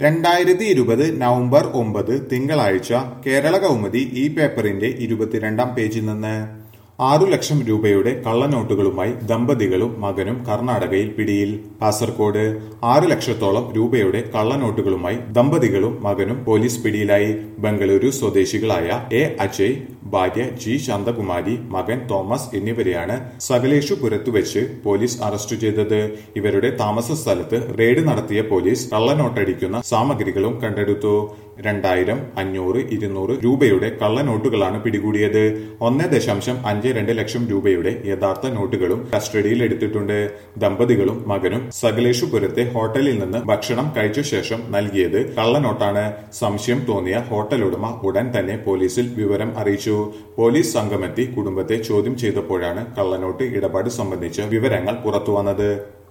രണ്ടായിരത്തി ഇരുപത് നവംബർ ഒമ്പത് തിങ്കളാഴ്ച കേരള കൗമുദി ഈ പേപ്പറിന്റെ ഇരുപത്തിരണ്ടാം പേജിൽ നിന്ന് ആറു ലക്ഷം രൂപയുടെ കള്ളനോട്ടുകളുമായി ദമ്പതികളും മകനും കർണാടകയിൽ പിടിയിൽ കാസർകോട് ആറ് ലക്ഷത്തോളം രൂപയുടെ കള്ളനോട്ടുകളുമായി ദമ്പതികളും മകനും പോലീസ് പിടിയിലായി ബംഗളൂരു സ്വദേശികളായ എ അജയ് ഭാര്യ ജി ശാന്തകുമാരി മകൻ തോമസ് എന്നിവരെയാണ് സകലേഷുപുരത്ത് വെച്ച് പോലീസ് അറസ്റ്റ് ചെയ്തത് ഇവരുടെ താമസ സ്ഥലത്ത് റെയ്ഡ് നടത്തിയ പോലീസ് കള്ളനോട്ടടിക്കുന്ന സാമഗ്രികളും കണ്ടെടുത്തു രണ്ടായിരം അഞ്ഞൂറ് ഇരുന്നൂറ് രൂപയുടെ കള്ളനോട്ടുകളാണ് പിടികൂടിയത് ഒന്ന് ദശാംശം അഞ്ച് രണ്ട് ലക്ഷം രൂപയുടെ യഥാർത്ഥ നോട്ടുകളും കസ്റ്റഡിയിൽ എടുത്തിട്ടുണ്ട് ദമ്പതികളും മകനും സകലേഷുപുരത്തെ ഹോട്ടലിൽ നിന്ന് ഭക്ഷണം കഴിച്ച ശേഷം നൽകിയത് കള്ളനോട്ടാണ് സംശയം തോന്നിയ ഹോട്ടൽ ഉടമ ഉടൻ തന്നെ പോലീസിൽ വിവരം അറിയിച്ചു പോലീസ് സംഘമെത്തി കുടുംബത്തെ ചോദ്യം ചെയ്തപ്പോഴാണ് കള്ളനോട്ട് ഇടപാട് സംബന്ധിച്ച വിവരങ്ങൾ പുറത്തുവന്നത്